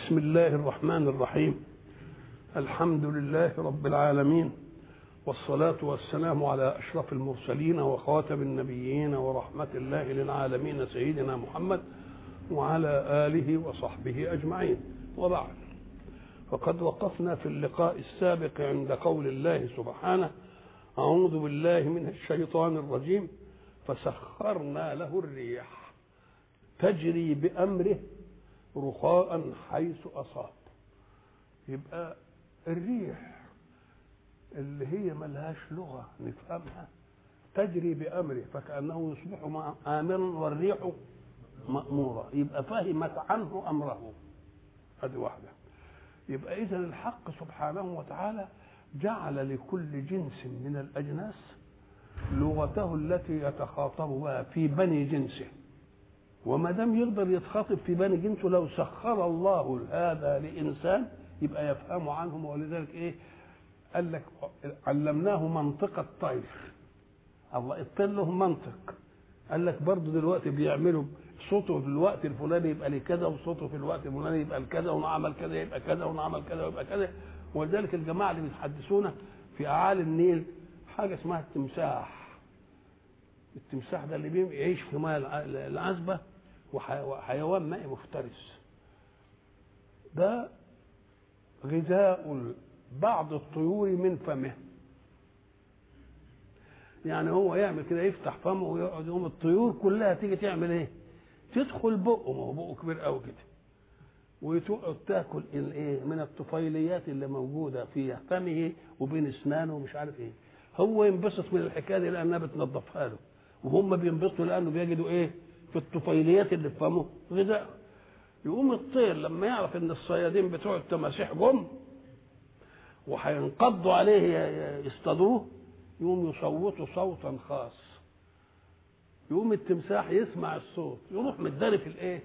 بسم الله الرحمن الرحيم الحمد لله رب العالمين والصلاة والسلام على أشرف المرسلين وخاتم النبيين ورحمة الله للعالمين سيدنا محمد وعلى آله وصحبه أجمعين وبعد فقد وقفنا في اللقاء السابق عند قول الله سبحانه أعوذ بالله من الشيطان الرجيم فسخرنا له الريح تجري بأمره رخاء حيث أصاب يبقى الريح اللي هي ملهاش لغة نفهمها تجري بأمره فكأنه يصبح آمرا والريح مأمورة يبقى فهمت عنه أمره هذه واحدة يبقى إذا الحق سبحانه وتعالى جعل لكل جنس من الأجناس لغته التي يتخاطب بها في بني جنسه وما دام يقدر يتخاطب في بني جنسه لو سخر الله هذا لانسان يبقى يفهم عنهم ولذلك ايه؟ قال لك علمناه منطق الطير الله الطير له منطق قال لك برضه دلوقتي بيعملوا صوته في الوقت الفلاني يبقى لكذا وصوته في الوقت الفلاني يبقى لكذا ونعمل كذا يبقى كذا ونعمل كذا ويبقى كذا ولذلك الجماعه اللي بيتحدثونا في اعالي النيل حاجه اسمها التمساح التمساح ده اللي بيعيش في ماء العذبه وحيوان مائي مفترس ده غذاء بعض الطيور من فمه يعني هو يعمل كده يفتح فمه ويقعد يقوم الطيور كلها تيجي تعمل ايه؟ تدخل بقه ما هو بقه كبير قوي كده وتقعد تاكل الايه من الطفيليات اللي موجوده في فمه وبين اسنانه ومش عارف ايه هو ينبسط من الحكايه دي لانها بتنظفها له وهم بينبسطوا لانه بيجدوا ايه في الطفيليات اللي في فمه غذاء يقوم الطير لما يعرف ان الصيادين بتوع التماسيح جم وهينقضوا عليه يصطادوه يقوم يصوتوا صوتا خاص يقوم التمساح يسمع الصوت يروح متداري في الايه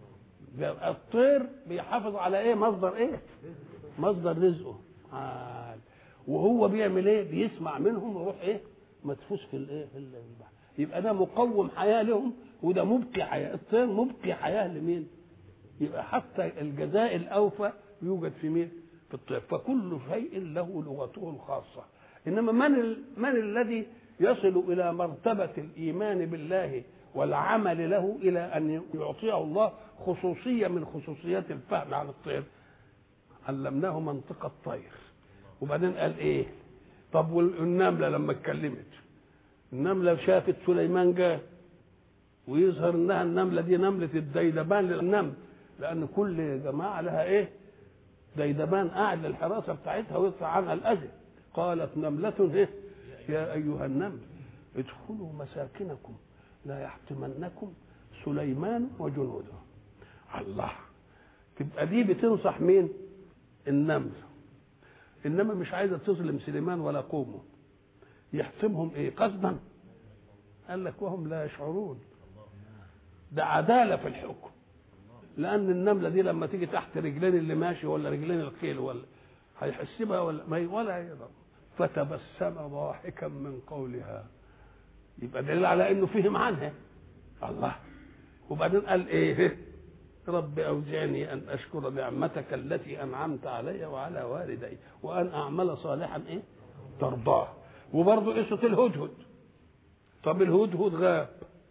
الطير بيحافظ على ايه مصدر ايه مصدر رزقه عال. وهو بيعمل ايه بيسمع منهم ويروح ايه مدفوس في الايه في البحر يبقى ده مقوم حياه لهم وده مبقي حياه الطير مبقي حياه لمين يبقى حتى الجزاء الاوفى يوجد في مين في الطير فكل شيء له لغته الخاصه انما من ال... من الذي يصل الى مرتبه الايمان بالله والعمل له الى ان يعطيه الله خصوصيه من خصوصيات الفهم عن الطير علمناه منطق الطير وبعدين قال ايه طب والنمله لما اتكلمت النمله شافت سليمان جاء ويظهر انها النمله دي نمله الديدبان للنمل لان كل جماعه لها ايه ديدبان قاعد للحراسه بتاعتها ويطلع عنها الاذى قالت نمله إيه؟ يا ايها النمل ادخلوا مساكنكم لا يحتمنكم سليمان وجنوده الله تبقى دي بتنصح مين النمل انما مش عايزه تظلم سليمان ولا قومه يحسبهم ايه قصدا قال لك وهم لا يشعرون ده عداله في الحكم لان النمله دي لما تيجي تحت رجلين اللي ماشي ولا رجلين الخيل ولا هيحسبها ولا ما ولا يقدر فتبسم ضاحكا من قولها يبقى دليل على انه فهم عنها الله وبعدين قال ايه رب اوزعني ان اشكر نعمتك التي انعمت علي وعلى والدي وان اعمل صالحا ايه ترضاه وبرضه قصه الهدهد طب الهدهد غاب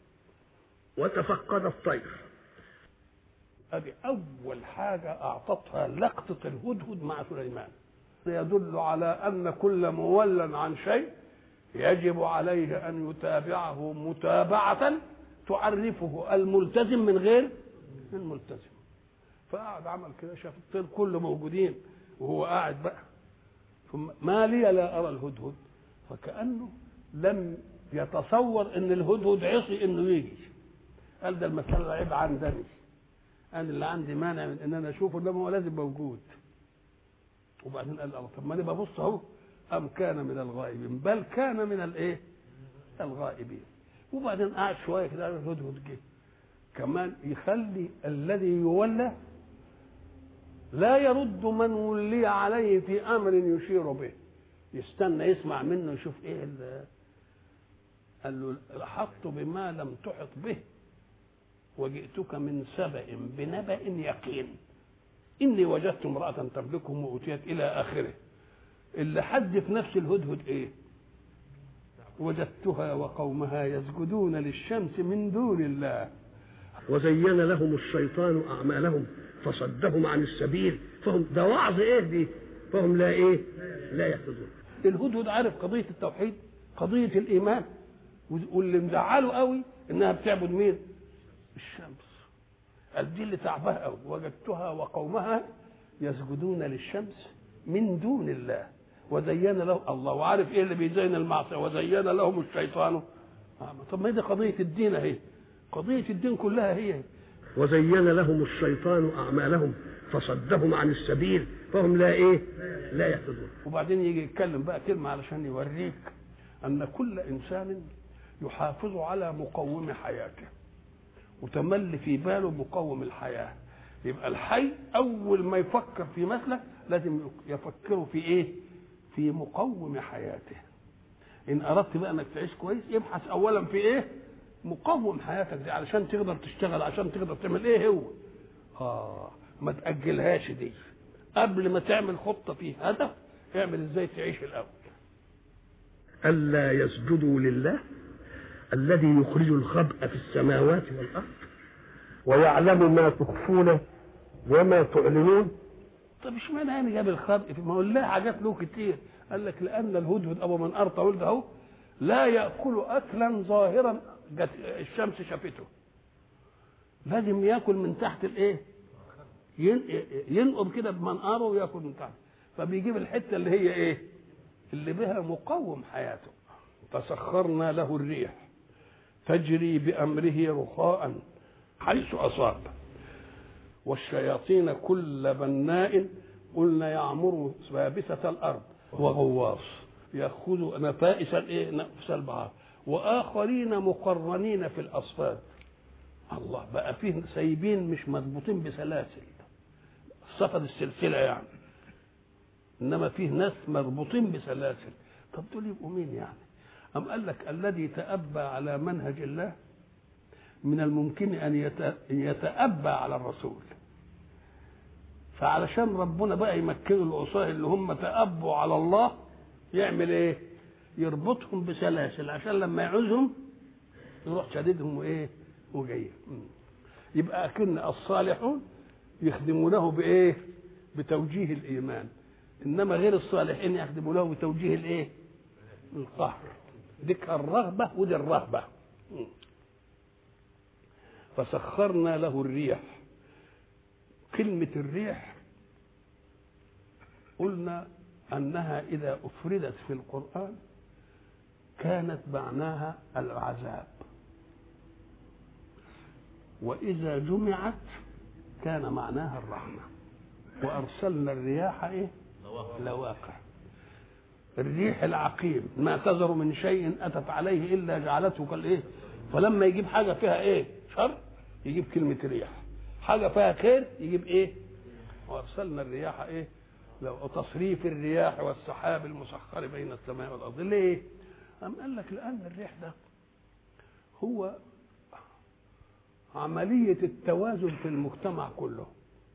وتفقد الطير ادي اول حاجه اعطتها لقطه الهدهد مع سليمان يدل على ان كل مولى عن شيء يجب عليه ان يتابعه متابعه تعرفه الملتزم من غير الملتزم فقعد عمل كده شاف الطير كله موجودين وهو قاعد بقى ثم ما لي لا ارى الهدهد فكانه لم يتصور ان الهدهد عصي انه يجي قال ده المساله عيب عندني انا اللي عندي مانع من ان انا اشوفه انما هو لازم موجود وبعدين قال الله طب ما انا ببص اهو ام كان من الغائبين بل كان من الايه الغائبين وبعدين قعد شويه كده الهدهد جه كمان يخلي الذي يولى لا يرد من ولي عليه في امر يشير به يستنى يسمع منه يشوف ايه قال له احط بما لم تحط به وجئتك من سبأ بنبأ يقين اني وجدت امراه تملكهم واوتيت الى اخره اللي حد في نفس الهدهد ايه وجدتها وقومها يسجدون للشمس من دون الله وزين لهم الشيطان اعمالهم فصدهم عن السبيل فهم ده وعظ ايه دي فهم لا ايه لا يهتدون الهدهد عارف قضيه التوحيد قضيه الايمان واللي مزعله قوي انها بتعبد مين الشمس قال دي اللي تعبها قوي وجدتها وقومها يسجدون للشمس من دون الله وزين له الله وعارف ايه اللي بيزين المعصيه وزين لهم الشيطان آه، طب ما هي دي قضيه الدين اهي قضيه الدين كلها هي وزين لهم الشيطان اعمالهم فصدهم عن السبيل فهم لا ايه لا يهتدون وبعدين يجي يتكلم بقى كلمه علشان يوريك ان كل انسان يحافظ على مقوم حياته وتملي في باله مقوم الحياه يبقى الحي اول ما يفكر في مسلك لازم يفكر في ايه في مقوم حياته ان اردت بقى انك تعيش كويس ابحث اولا في ايه مقوم حياتك دي علشان تقدر تشتغل عشان تقدر تعمل ايه هو اه ما تاجلهاش دي قبل ما تعمل خطه في هدف اعمل ازاي تعيش الاول الا يسجدوا لله الذي يخرج الخبء في السماوات والارض ويعلم ما تخفون وما تعلنون طب اشمعنى يعني جاب الخبء ما هو الله حاجات له كتير قال لك لان الهدهد ابو من ارطى ولده اهو لا ياكل اكلا ظاهرا جت الشمس شافته لازم ياكل من تحت الايه ينقب كده بمنقاره وياكل من تحت فبيجيب الحته اللي هي ايه اللي بها مقوم حياته فسخرنا له الريح تجري بامره رخاء حيث اصاب والشياطين كل بناء قلنا يعمر سابسة الأرض وغواص يأخذ نفائس الإيه؟ نفس البحر وآخرين مقرنين في الأصفاد الله بقى فيه سايبين مش مربوطين بسلاسل صفد السلسلة يعني إنما فيه ناس مربوطين بسلاسل طب دول يبقوا مين يعني أم قال لك الذي تأبى على منهج الله من الممكن أن يتأبى على الرسول فعلشان ربنا بقى يمكنوا العصاة اللي هم تأبوا على الله يعمل ايه؟ يربطهم بسلاسل عشان لما يعوزهم يروح شديدهم وايه؟ وجاي يبقى أكن الصالحون يخدمونه بايه؟ بتوجيه الإيمان إنما غير الصالحين يخدمونه بتوجيه الايه؟ القهر ديك الرغبة ودي الرهبة فسخرنا له الريح كلمة الريح قلنا أنها إذا أفردت في القرآن كانت معناها العذاب وإذا جمعت كان معناها الرحمة وأرسلنا الرياح إيه؟ لواقع الريح العقيم ما تذر من شيء أتت عليه إلا جعلته كالإيه فلما يجيب حاجة فيها إيه شر يجيب كلمة ريح حاجة فيها خير يجيب ايه وارسلنا الرياح ايه لو تصريف الرياح والسحاب المسخر بين السماء والارض ليه أم قال لك لان الريح ده هو عملية التوازن في المجتمع كله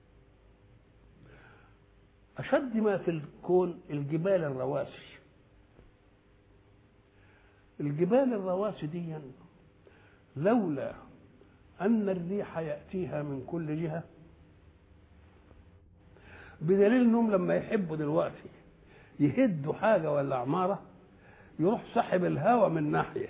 أشد ما في الكون الجبال الرواسي الجبال الرواسي دي لولا أن الريح يأتيها من كل جهة بدليل انهم لما يحبوا دلوقتي يهدوا حاجة ولا عمارة يروح سحب الهواء من ناحية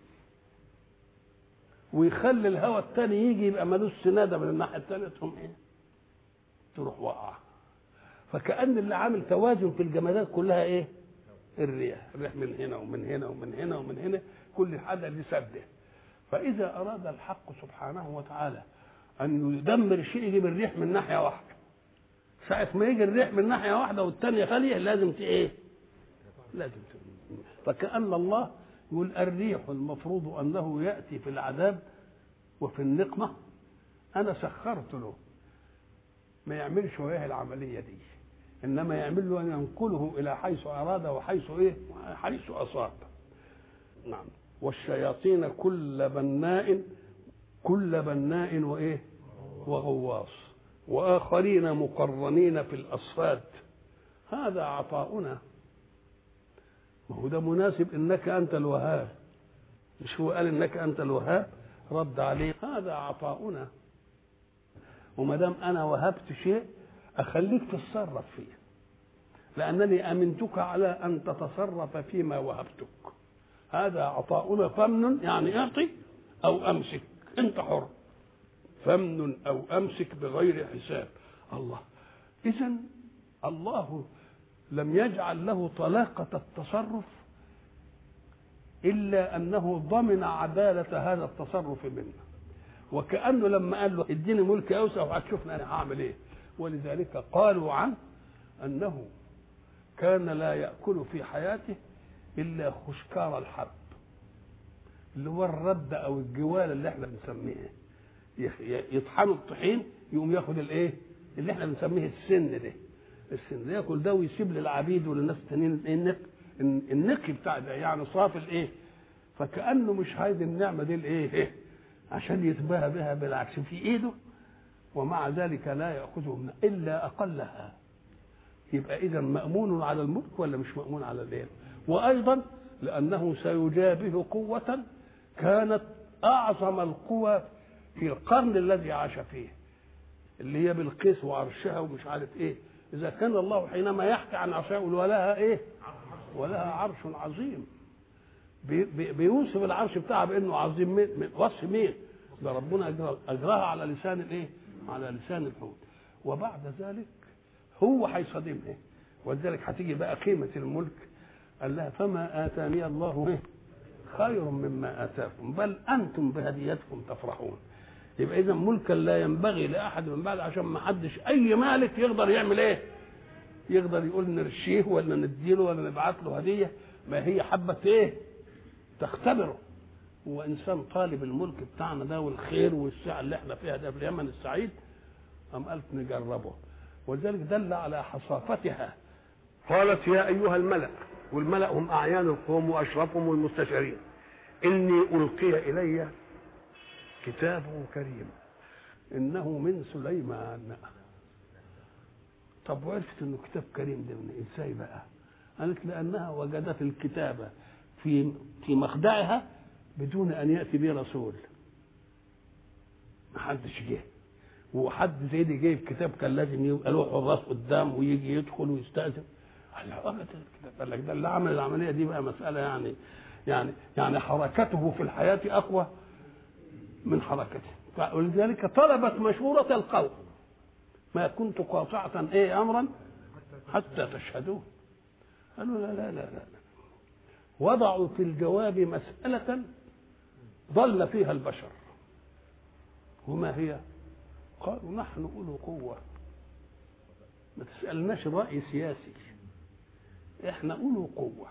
ويخلي الهواء التاني يجي يبقى ملوش سنادة من الناحية التانية تقوم ايه؟ تروح واقعة فكأن اللي عامل توازن في الجمادات كلها ايه؟ الريح، الريح من هنا ومن هنا ومن هنا ومن هنا كل حاجة لسده فإذا أراد الحق سبحانه وتعالى أن يدمر الشيء يجيب الريح من ناحية واحدة ساعة ما يجي الريح من ناحية واحدة والثانية خالية لازم إيه؟ لازم تقول. فكأن الله يقول الريح المفروض أنه يأتي في العذاب وفي النقمة أنا سخرت له ما يعملش وياه العملية دي إنما يعمل له أن ينقله إلى حيث أراد وحيث إيه؟ حيث أصاب نعم والشياطين كل بناء كل بناء وايه وغواص وآخرين مقرنين في الأصفاد هذا عطاؤنا ما هو ده مناسب إنك أنت الوهاب مش هو قال إنك أنت الوهاب رد عليه هذا عطاؤنا وما دام أنا وهبت شيء أخليك تتصرف فيه لأنني أمنتك على أن تتصرف فيما وهبتك هذا عطاؤنا فمن يعني اعطي أو أمسك أنت حر فمن أو أمسك بغير حساب الله إذا الله لم يجعل له طلاقة التصرف إلا أنه ضمن عدالة هذا التصرف منا وكأنه لما قال له اديني ملك أوسع وهتشوفنا أنا هعمل إيه ولذلك قالوا عنه أنه كان لا يأكل في حياته إلا خشكار الحب اللي هو الرد أو الجوال اللي احنا بنسميه يطحنوا الطحين يقوم ياخد الايه اللي احنا بنسميه السن ده السن ده ياكل ده ويسيب للعبيد وللناس التانيين النق النقي بتاع ده يعني صافي الايه فكانه مش عايز النعمه دي الايه عشان يتباهى بها بالعكس في ايده ومع ذلك لا ياخذه من الا اقلها يبقى اذا مامون على الملك ولا مش مامون على الايه وايضا لانه سيجابه قوه كانت اعظم القوى في القرن الذي عاش فيه اللي هي بالقيس وعرشها ومش عارف ايه اذا كان الله حينما يحكي عن عرشها يقول ولها ايه ولها عرش عظيم بي بي بيوصف العرش بتاعها بانه عظيم من من وصف مين ده ربنا اجراها على لسان الايه على لسان الحوت وبعد ذلك هو هيصادمها ولذلك هتيجي بقى قيمه الملك قال لها فما اتاني الله إيه؟ خير مما اتاكم بل انتم بهديتكم تفرحون يبقى اذا ملكا لا ينبغي لاحد من بعد عشان ما حدش اي مالك يقدر يعمل ايه يقدر يقول نرشيه ولا نديله ولا نبعت له هديه ما هي حبه ايه تختبره هو انسان طالب الملك بتاعنا ده والخير والسعه اللي احنا فيها ده في اليمن السعيد ام قالت نجربه ولذلك دل على حصافتها قالت يا ايها الملا والملا هم اعيان القوم واشرفهم والمستشارين اني القي الي كتاب كريم انه من سليمان طب وعرفت انه كتاب كريم ده من ازاي بقى قالت لانها وجدت الكتابه في في مخدعها بدون ان ياتي به رسول ما حدش جه وحد زي دي جايب كتاب كان لازم يبقى له حراس قدام ويجي يدخل ويستاذن قال لك ده اللي عمل العمليه دي بقى مساله يعني يعني يعني حركته في الحياه اقوى من حركته ولذلك طلبت مشورة القوم ما كنت قاطعة ايه امرا حتى تشهدوه قالوا لا لا لا لا وضعوا في الجواب مسألة ضل فيها البشر وما هي قالوا نحن أولو قوة ما تسألناش رأي سياسي احنا أولو قوة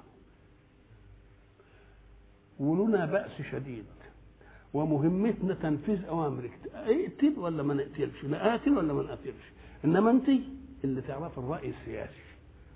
ولنا بأس شديد ومهمتنا تنفيذ اوامرك اقتل ولا ما نقتلش نقاتل ولا ما نقاتلش انما انت اللي تعرف الراي السياسي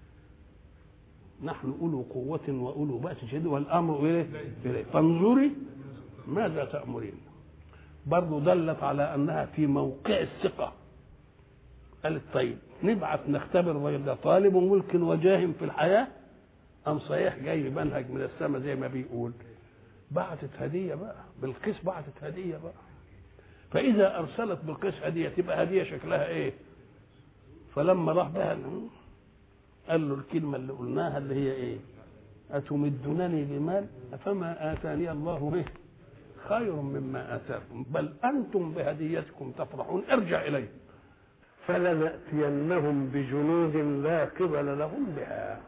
نحن اولو قوة واولو بأس شديد والامر ايه؟ إليه فانظري ماذا تأمرين؟ برضه دلت على انها في موقع الثقة قالت طيب نبعث نختبر الراجل ده طالب ملك وجاه في الحياة أم صحيح جاي منهج من السماء زي ما بيقول بعتت هديه بقى بالقيس بعتت هديه بقى فاذا ارسلت بالقيس هديه تبقى هديه شكلها ايه فلما راح بها قال له الكلمه اللي قلناها اللي هي ايه اتمدنني بمال فما اتاني الله به خير مما اتاكم بل انتم بهديتكم تفرحون ارجع اليه فلنأتينهم بجنود لا قبل لهم بها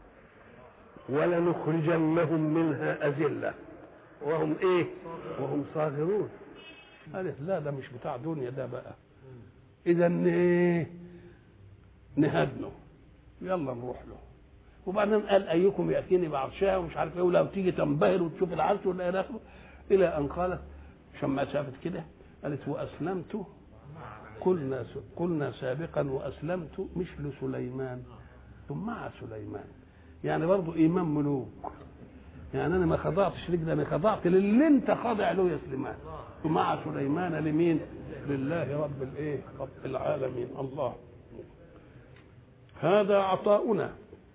ولنخرجنهم منها أذلة وهم ايه وهم صاغرون قالت لا ده مش بتاع دنيا ده بقى اذا ايه نهدنه يلا نروح له وبعدين قال ايكم ياتيني بعرشها ومش عارف ايه ولو تيجي تنبهر وتشوف العرش ولا الى اخره الى ان قالت عشان ما شافت كده قالت واسلمت قلنا قلنا سابقا واسلمت مثل سليمان ثم مع سليمان يعني برضه ايمان ملوك يعني انا ما خضعتش لك ده انا خضعت للي انت خاضع له يا سليمان ومع سليمان لمين لله رب الايه رب العالمين الله هذا عطاؤنا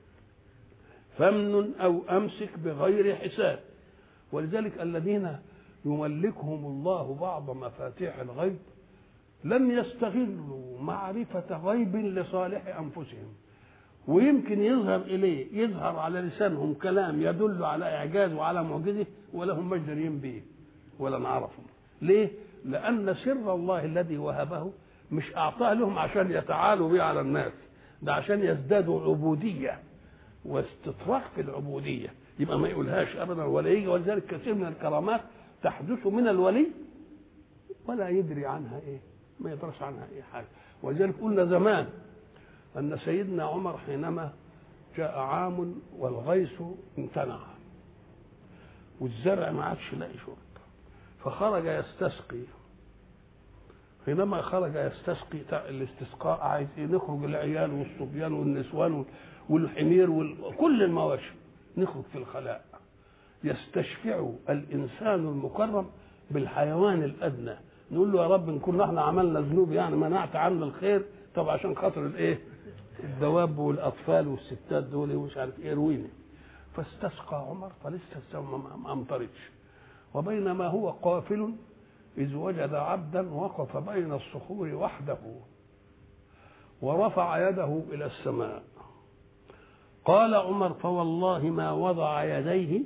فمن او امسك بغير حساب ولذلك الذين يملكهم الله بعض مفاتيح الغيب لم يستغلوا معرفة غيب لصالح أنفسهم ويمكن يظهر إليه يظهر على لسانهم كلام يدل على إعجاز وعلى معجزة ولا هم مجدرين به ولا نعرفهم ليه؟ لأن سر الله الذي وهبه مش أعطاه لهم عشان يتعالوا به على الناس ده عشان يزدادوا عبودية واستطراق في العبودية يبقى ما يقولهاش أبدا ولا يجي ولذلك كثير من الكرامات تحدث من الولي ولا يدري عنها إيه ما يدرس عنها أي حاجة ولذلك قلنا زمان أن سيدنا عمر حينما جاء عام والغيث امتنع والزرع ما عادش لاقي شرب فخرج يستسقي حينما خرج يستسقي الاستسقاء عايز ايه نخرج العيال والصبيان والنسوان والحمير وكل المواشي نخرج في الخلاء يستشفع الانسان المكرم بالحيوان الادنى نقول له يا رب ان كنا احنا عملنا ذنوب يعني منعت عنا الخير طب عشان خاطر الايه الدواب والاطفال والستات دول ومش عارف ايه رويني فاستسقى عمر فلسه السماء ما امطرتش وبينما هو قافل إذ وجد عبدا وقف بين الصخور وحده ورفع يده إلى السماء قال عمر فوالله ما وضع يديه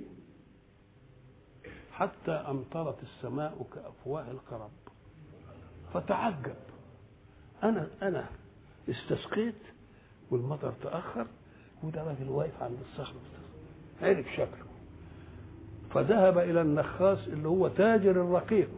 حتى أمطرت السماء كأفواه القرب فتعجب أنا أنا استسقيت والمطر تأخر وده راجل واقف عند الصخر عرف شكله فذهب إلى النخاس اللي هو تاجر الرقيق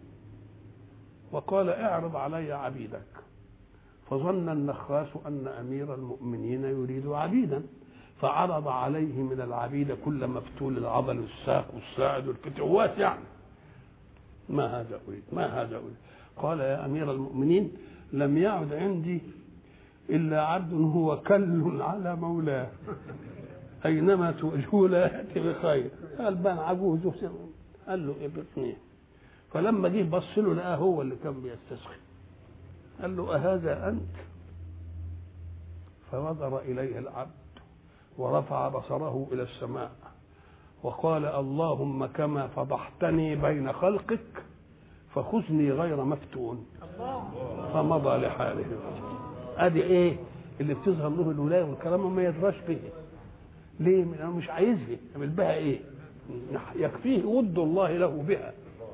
وقال اعرض علي عبيدك فظن النخاس أن أمير المؤمنين يريد عبيدا فعرض عليه من العبيد كل مفتول العضل والساق والساعد والفتوات يعني ما هذا أريد ما هذا أريد قال يا أمير المؤمنين لم يعد عندي إلا عبد هو كل على مولاه أينما توجهوا لا يأتي بخير قال بان عجوز قال له ابني فلما جه بص له لقاه هو اللي كان بيستسقي قال له أهذا أنت فنظر إليه العبد ورفع بصره إلى السماء وقال اللهم كما فضحتني بين خلقك فخذني غير مفتون فمضى لحاله ادي ايه اللي بتظهر له الولايه والكلام وما يدراش به ليه انا مش عايزها يعمل بها ايه يكفيه ود الله له بها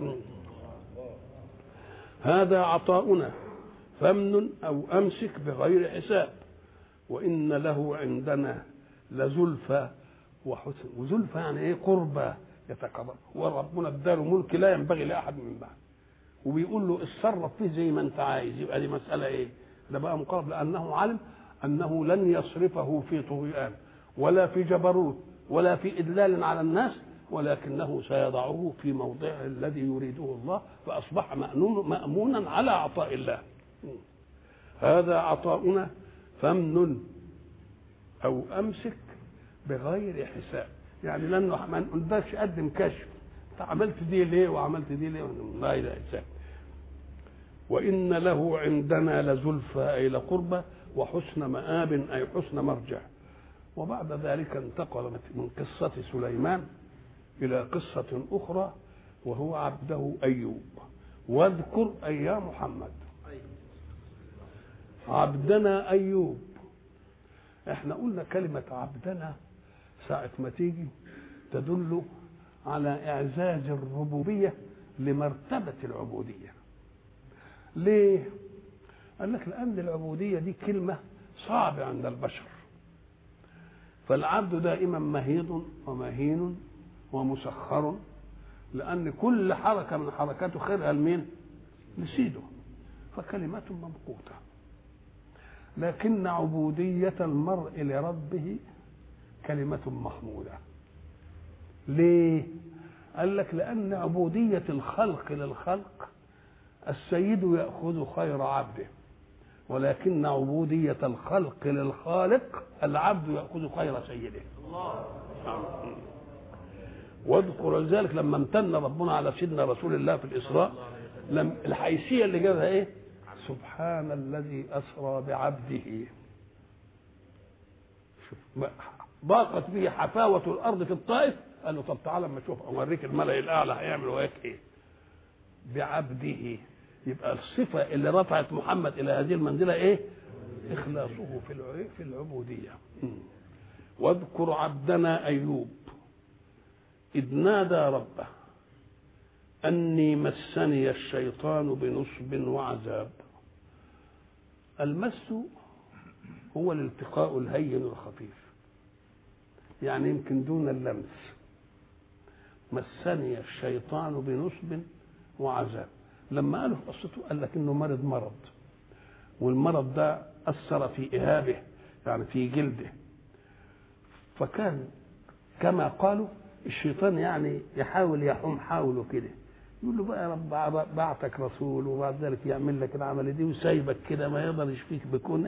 هذا عطاؤنا فمن او امسك بغير حساب وان له عندنا لزلفى وحسن وزلفى يعني ايه قربى يتقرب وربنا اداله ملك لا ينبغي لاحد من بعد وبيقول له اتصرف فيه زي ما انت عايز يبقى دي مساله ايه ده بقى مقرب لانه علم انه لن يصرفه في طغيان ولا في جبروت ولا في إدلال على الناس ولكنه سيضعه في موضعه الذي يريده الله فأصبح مأمون مأمونا على عطاء الله هذا عطاؤنا فمن أو أمسك بغير حساب يعني لأنه ما نقدرش قدم كشف أنت عملت دي ليه وعملت دي ليه غير حساب وإن له عندنا لزلفى أي لقربى وحسن مآب أي حسن مرجع وبعد ذلك انتقل من قصة سليمان إلى قصة أخرى وهو عبده أيوب واذكر أي يا محمد عبدنا أيوب احنا قلنا كلمة عبدنا ساعة ما تيجي تدل على إعزاز الربوبية لمرتبة العبودية ليه؟ قال لك لأن العبودية دي كلمة صعبة عند البشر فالعبد دائما مهيض ومهين ومسخر لأن كل حركة من حركاته خيرها لمين؟ لسيده فكلمة ممقوتة لكن عبودية المرء لربه كلمة محمودة ليه؟ قال لك لأن عبودية الخلق للخلق السيد يأخذ خير عبده ولكن عبودية الخلق للخالق العبد يأخذ خير سيده الله واذكر ذلك لما امتن ربنا على سيدنا رسول الله في الاسراء لم الحيثيه اللي جابها ايه سبحان الذي اسرى بعبده شوف ما- ضاقت به حفاوه الارض في الطائف قال له طب تعالى اما اشوف اوريك الملا الاعلى هيعمل وياك ايه بعبده يبقى الصفه اللي رفعت محمد الى هذه المنزله ايه اخلاصه في الع- في العبوديه م. واذكر عبدنا ايوب اذ نادى ربه اني مسني الشيطان بنصب وعذاب المس هو الالتقاء الهين الخفيف يعني يمكن دون اللمس مسني الشيطان بنصب وعذاب لما قالوا في قصته قال لك انه مرض مرض والمرض ده اثر في اهابه يعني في جلده فكان كما قالوا الشيطان يعني يحاول يحوم حاوله كده يقول له بقى يا رب بعتك رسول وبعد ذلك يعمل لك العمل دي وسايبك كده ما يقدر يشفيك بكون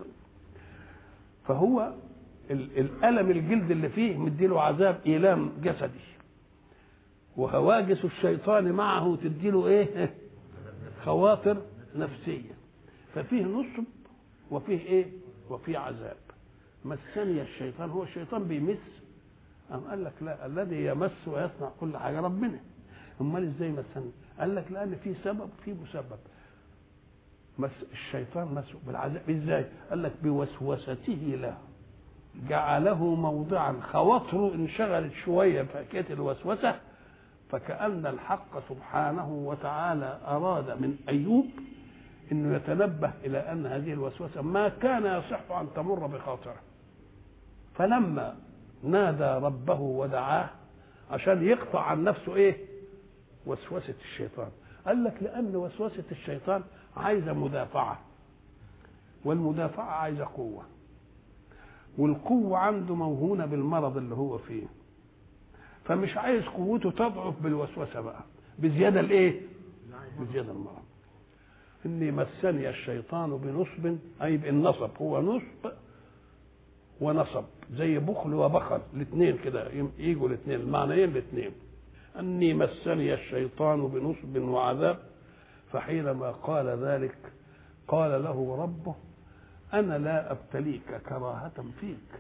فهو ال- الالم الجلد اللي فيه مديله عذاب ايلام جسدي وهواجس الشيطان معه تديله ايه خواطر نفسيه ففيه نصب وفيه ايه وفيه عذاب مسني الشيطان هو الشيطان بيمس أم قال لك لا الذي يمس ويصنع كل حاجه ربنا امال ازاي مسني قال لك لان في سبب في مسبب مس الشيطان مسه بالعذاب ازاي قال لك بوسوسته له جعله موضعا خواطره انشغلت شويه في حكايه الوسوسه فكأن الحق سبحانه وتعالى أراد من أيوب أنه يتنبه إلى أن هذه الوسوسة ما كان يصح أن تمر بخاطره فلما نادى ربه ودعاه عشان يقطع عن نفسه إيه وسوسة الشيطان قال لك لأن وسوسة الشيطان عايزة مدافعة والمدافعة عايزة قوة والقوة عنده موهونة بالمرض اللي هو فيه فمش عايز قوته تضعف بالوسوسه بقى بزياده الايه؟ بزياده المرض اني مسني الشيطان بنصب اي بالنصب هو نصب ونصب زي بخل وبخل الاثنين كده يجوا الاثنين المعنيين الاثنين اني مسني الشيطان بنصب وعذاب فحينما قال ذلك قال له ربه انا لا ابتليك كراهه فيك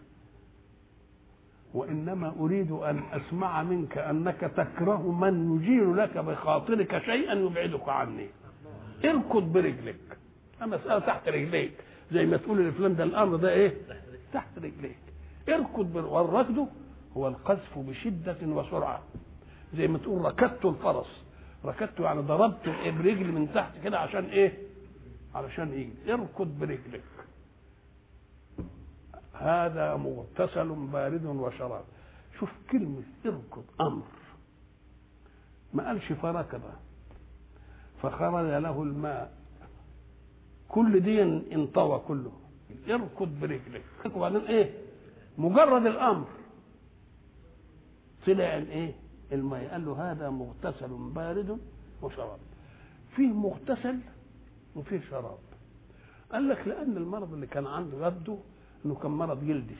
وانما اريد ان اسمع منك انك تكره من يجير لك بخاطرك شيئا يبعدك عني اركض برجلك المساله تحت رجليك زي ما تقول لفلان ده الامر ده ايه تحت رجليك اركض بر... والركض هو القذف بشده وسرعه زي ما تقول ركضت الفرس ركضته يعني ضربته برجلي من تحت كده عشان ايه علشان يجي اركض برجلك هذا مغتسل بارد وشراب شوف كلمة اركض أمر ما قالش فركض فخرج له الماء كل دي انطوى كله اركض برجلك وبعدين ايه مجرد الامر طلع الايه الماء قال له هذا مغتسل بارد وشراب فيه مغتسل وفيه شراب قال لك لان المرض اللي كان عنده يبدو انه كان مرض جلدي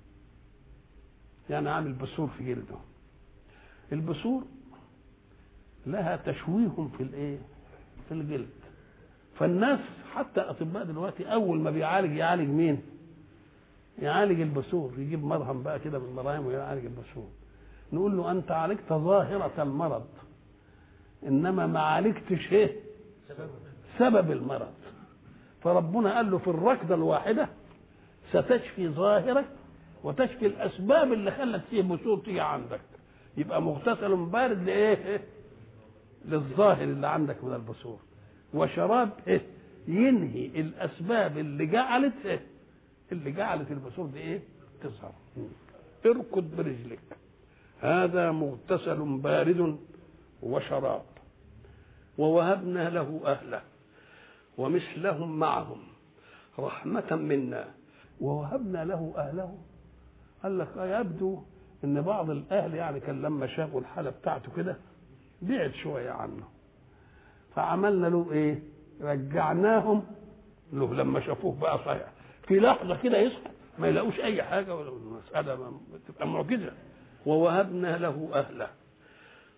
يعني عامل بثور في جلده البثور لها تشويه في الايه في الجلد فالناس حتى اطباء دلوقتي اول ما بيعالج يعالج مين يعالج البثور يجيب مرهم بقى كده من المراهم ويعالج البثور نقول له انت عالجت ظاهره المرض انما ما عالجتش ايه سبب المرض فربنا قال له في الركضه الواحده ستشفي ظاهرك وتشفي الاسباب اللي خلت فيه بثور تيجي عندك يبقى مغتسل بارد لايه للظاهر اللي عندك من البثور وشراب إيه؟ ينهي الاسباب اللي جعلت إيه؟ اللي جعلت البثور دي ايه تظهر اركض برجلك هذا مغتسل بارد وشراب ووهبنا له اهله ومثلهم معهم رحمه منا ووهبنا له اهله قال لك يبدو ان بعض الاهل يعني كان لما شافوا الحاله بتاعته كده بعد شويه عنه فعملنا له ايه رجعناهم له لما شافوه بقى صحيح في لحظه كده يصحى ما يلاقوش اي حاجه ولا المساله تبقى معجزه ووهبنا له اهله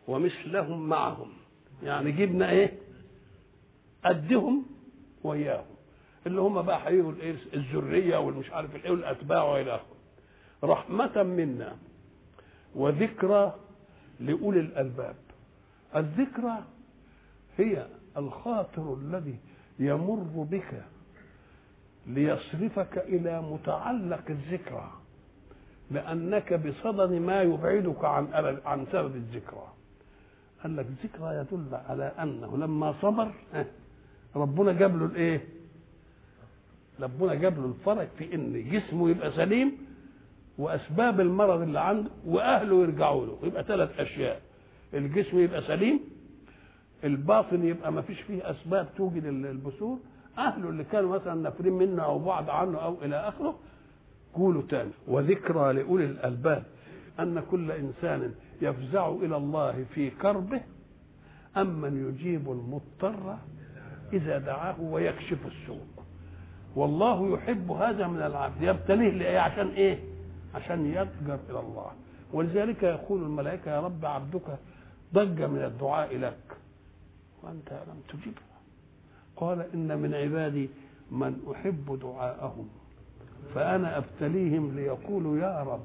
ومثلهم معهم يعني جبنا ايه قدهم وياهم اللي هم بقى هيجوا الايه الذريه والمش عارف الايه والاتباع والى اخره رحمه منا وذكرى لاولي الالباب الذكرى هي الخاطر الذي يمر بك ليصرفك الى متعلق الذكرى لانك بصدد ما يبعدك عن عن سبب الذكرى قال لك ذكرى يدل على انه لما صبر ربنا جاب له الايه ربنا جاب له الفرج في ان جسمه يبقى سليم واسباب المرض اللي عنده واهله يرجعوا له يبقى ثلاث اشياء الجسم يبقى سليم الباطن يبقى ما فيش فيه اسباب توجد البثور اهله اللي كانوا مثلا نافرين منه او بعد عنه او الى اخره قولوا تاني وذكرى لاولي الالباب ان كل انسان يفزع الى الله في كربه امن يجيب المضطر اذا دعاه ويكشف السوء والله يحب هذا من العبد يبتليه لإيه عشان ايه عشان يضجر الى الله ولذلك يقول الملائكه يا رب عبدك ضج من الدعاء لك وانت لم تجبه قال ان من عبادي من احب دعاءهم فانا ابتليهم ليقولوا يا رب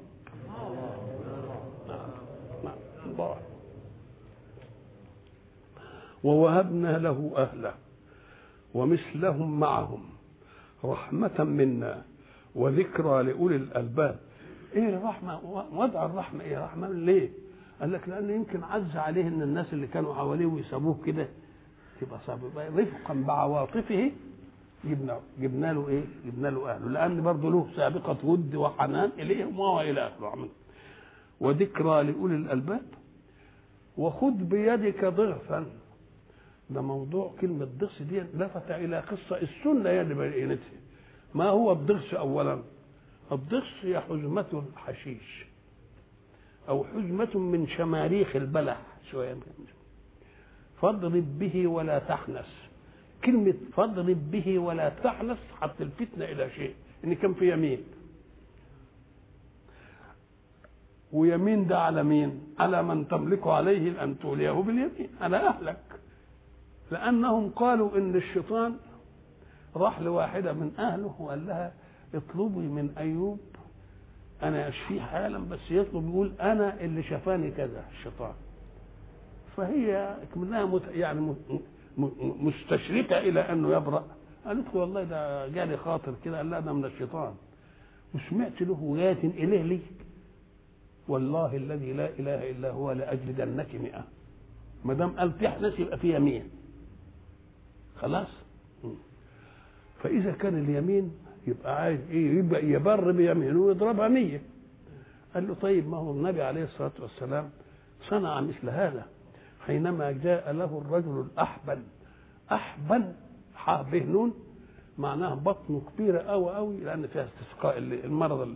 الله ووهبنا له اهله ومثلهم معهم رحمة منا وذكرى لأولي الألباب إيه الرحمة وضع الرحمة إيه رحمة ليه قال لك لأن يمكن عز عليه إن الناس اللي كانوا حواليه ويسابوه كده تبقى صعب رفقا بعواطفه جبنا جبنا له ايه؟ جبنا له اهله لان برضه له سابقه ود وحنان اليهم وهو الى اخره وذكرى لاولي الالباب وخذ بيدك ضغثا ده موضوع كلمة ضغس دي لفت إلى قصة السنة هي اللي بينتها ما هو الضغس أولا الضغس هي حزمة الحشيش أو حزمة من شماريخ البلح شوية فاضرب به ولا تحنس كلمة فاضرب به ولا تحنس حتى الفتنة إلى شيء إن كان في يمين ويمين ده على مين؟ على من تملك عليه أن توليه باليمين على أهلك لأنهم قالوا إن الشيطان راح لواحدة من أهله وقال لها اطلبي من أيوب أنا أشفيه حالا بس يطلب يقول أنا اللي شفاني كذا الشيطان فهي منها مت يعني مستشركة إلى أنه يبرأ قالت له والله ده جالي خاطر كده قال لا ده من الشيطان وسمعت له ولاية إليه لي والله الذي لا إله إلا هو لأجلدنك مئة ما دام قال تحنس يبقى في يمين خلاص فإذا كان اليمين يبقى عايز إيه يبقى يبر بيمينه ويضربها مية قال له طيب ما هو النبي عليه الصلاة والسلام صنع مثل هذا حينما جاء له الرجل الأحبل أحبل حاء به نون معناها بطنه كبيرة أوي أوي لأن فيها استسقاء المرض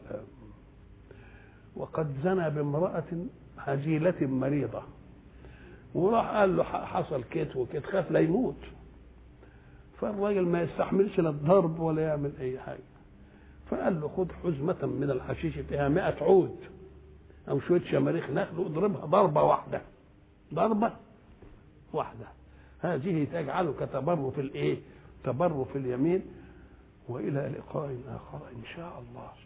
وقد زنى بامرأة هزيلة مريضة وراح قال له حصل كيت وكيت خاف لا يموت فالراجل ما يستحملش لا الضرب ولا يعمل اي حاجه فقال له خذ حزمة من الحشيش فيها مئة عود أو شوية شماريخ نخل واضربها ضربة واحدة ضربة واحدة هذه تجعلك تبر في الإيه؟ تبر في اليمين وإلى لقاء آخر إن شاء الله